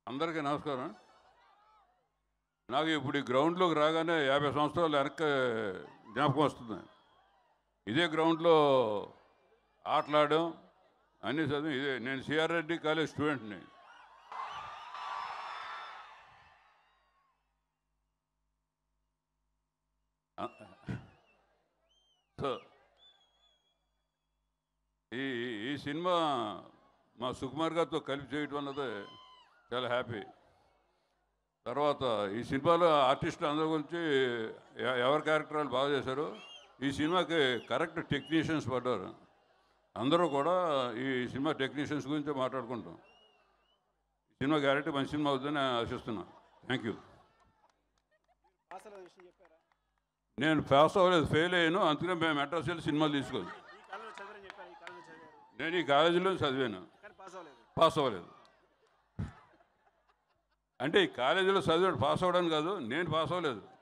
అందరికీ నమస్కారం నాకు ఇప్పుడు ఈ గ్రౌండ్లోకి రాగానే యాభై సంవత్సరాలు వెనక్కి జ్ఞాపకం వస్తుంది ఇదే గ్రౌండ్లో ఆటలాడడం అన్నీ చదివి ఇదే నేను సిఆర్ రెడ్డి కాలేజ్ స్టూడెంట్ని సో ఈ ఈ సినిమా మా సుకుమార్ గారితో కలిపి చేయటం అన్నది చాలా హ్యాపీ తర్వాత ఈ సినిమాలో ఆర్టిస్టులు అందరి గురించి ఎ- ఎవరి క్యారెక్టర్ వాళ్ళు బాగా చేశారు ఈ సినిమాకి కరెక్ట్ టెక్నీషియన్స్ పడ్డారు అందరూ కూడా ఈ సినిమా టెక్నీషియన్స్ గురించి మాట్లాడుకుంటాం ఈ సినిమా గ్యారెంటీ మంచి సినిమా అవుతుందని ఆశిస్తున్నాను థ్యాంక్ యూ అసలు విషయం చెప్పారా నేను పాస్ అవ్వలేదు ఫెయిల్ అయ్యాను అందుకనే మేము మెడ్రాస్ వెళ్ళి సినిమాలు తీసుకోవాలి ఈ కాలంలో చదివారని చెప్పారు ఈ కాలంలో చదివారు నేను ఈ కాలేజీలో చదివాను కానీ పాస్ అవ్వలేదు పాస్ అవ్వలేదు అంటే ఈ కాలేజీలో చదివాడు పాస్ అవ్వడానికి కాదు నేను పాస్ అవ్వలేదు